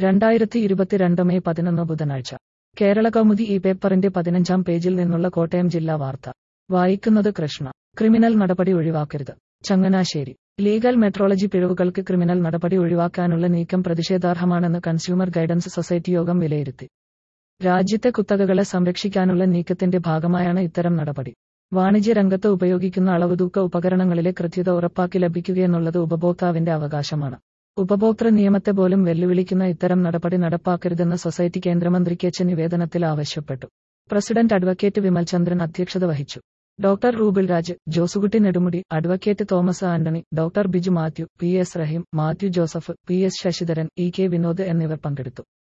രണ്ടായിരത്തി ഇരുപത്തിരണ്ട് മെയ് പതിനൊന്ന് ബുധനാഴ്ച കേരള കൗമുദി ഈ പേപ്പറിന്റെ പതിനഞ്ചാം പേജിൽ നിന്നുള്ള കോട്ടയം ജില്ലാ വാർത്ത വായിക്കുന്നത് കൃഷ്ണ ക്രിമിനൽ നടപടി ഒഴിവാക്കരുത് ചങ്ങനാശ്ശേരി ലീഗൽ മെട്രോളജി പിഴവുകൾക്ക് ക്രിമിനൽ നടപടി ഒഴിവാക്കാനുള്ള നീക്കം പ്രതിഷേധാർഹമാണെന്ന് കൺസ്യൂമർ ഗൈഡൻസ് സൊസൈറ്റി യോഗം വിലയിരുത്തി രാജ്യത്തെ കുത്തകകളെ സംരക്ഷിക്കാനുള്ള നീക്കത്തിന്റെ ഭാഗമായാണ് ഇത്തരം നടപടി വാണിജ്യ രംഗത്ത് ഉപയോഗിക്കുന്ന അളവുതൂക്ക ഉപകരണങ്ങളിലെ കൃത്യത ഉറപ്പാക്കി ലഭിക്കുകയെന്നുള്ളത് ഉപഭോക്താവിന്റെ അവകാശമാണ് ഉപഭോക്തൃ നിയമത്തെ പോലും വെല്ലുവിളിക്കുന്ന ഇത്തരം നടപടി നടപ്പാക്കരുതെന്ന് സൊസൈറ്റി കേന്ദ്രമന്ത്രിക്ക് അയച്ച നിവേദനത്തിൽ ആവശ്യപ്പെട്ടു പ്രസിഡന്റ് അഡ്വക്കേറ്റ് വിമൽ ചന്ദ്രൻ അധ്യക്ഷത വഹിച്ചു doctor Rubil Raj Josekutty Nedumudi advocate Thomas Antony doctor Biju Mathew P S Raheem Mathew Joseph P S Sasidharan E K Vinod എന്നിവർ പങ്കെടുത്തു